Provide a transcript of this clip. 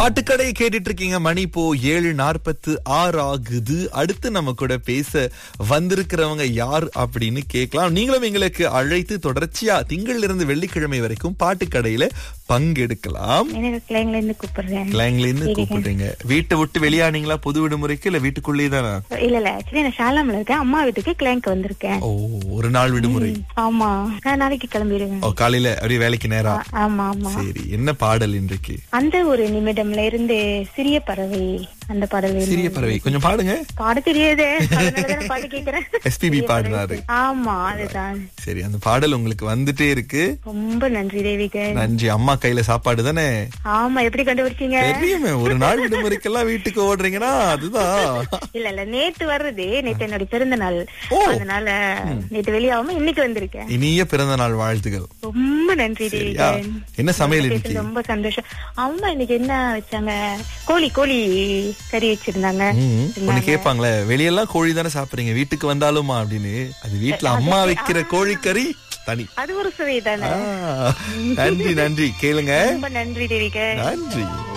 பாட்டுக்கடையை கேட்டுட்டு இருக்கீங்க மணி இப்போ ஏழு நாற்பத்து ஆறு ஆகுது அடுத்து நம்ம கூட பேச வந்திருக்கிறவங்க யார் அப்படின்னு கேட்கலாம் நீங்களும் எங்களுக்கு அழைத்து தொடர்ச்சியா திங்கள் இருந்து வெள்ளிக்கிழமை வரைக்கும் பாட்டுக்கடையில பங்கெடுக்கலாம் எனக்கு கிளைங்ல இருந்து கூப்பிடுறேன் கிளாங்ல இருந்து கூப்பிடுறீங்க வீட்டை விட்டு வெளியானீங்களா பொது விடுமுறைக்கு இல்ல வீட்டுக்குள்ளேயே தானா இல்ல இல்ல ஆக்சுவலி நான் ஷாலாம்ல இருக்கேன் அம்மா வீட்டுக்கு கிளைங்க்கு வந்திருக்கேன் ஓ ஒரு நாள் விடுமுறை ஆமா நான் நாளைக்கு கிளம்பிடுவேன் ஓ காலையில அப்படியே வேலைக்கு நேரா ஆமா ஆமா சரி என்ன பாடல் இன்றைக்கு அந்த ஒரு நிமிடம்ல இருந்து சிறிய பறவை அந்த பாடல் வேணும். சிறிய பறவை கொஞ்சம் பாடுங்க பாட தெரியாதே அதனாலதான் பாட்டு கேக்குறேன் எஸ்பிபி பாடினாரு ஆமா அதுதான் சரி அந்த பாடல் உங்களுக்கு வந்துட்டே இருக்கு ரொம்ப நன்றி தேவிகன் நன்றி அம்மா கையில சாப்பாடு தானே ஆமா எப்படி கண்டுபிடிச்சீங்க தெரியுமே ஒரு நாள் விடுமுறைக்கெல்லாம் வீட்டுக்கு ஓடுறீங்கன்னா அதுதான் இல்ல இல்ல நேத்து வர்றது நேத்து என்னோட பிறந்த நாள் ஓ. அதனால நேத்து வெளியாகாம இன்னைக்கு வந்திருக்கேன் இனிய பிறந்த நாள் வாழ்த்துகள் ரொம்ப நன்றி சரியா தேவிகன் என்ன சமையல் பேசுனது இன்னைக்கு ரொம்ப சந்தோஷம் அம்மா இன்னைக்கு என்ன வச்சாங்க கோழி கோழி கறி வச்சிருந்தாங்க ம், ஒண்ணு கேட்பாங்களே வெளியெல்லாம் கோழி தானே சாப்பிடுறீங்க வீட்டுக்கு வந்தாலுமா அப்படின்னு அது வீட்டுல அம்மா வைக்கிற கோழிக்கறி தனி அது ஒரு சுவை தானே ஆ, நன்றி நன்றி கேளுங்க ரொம்ப நன்றி தேவிகன் நன்றி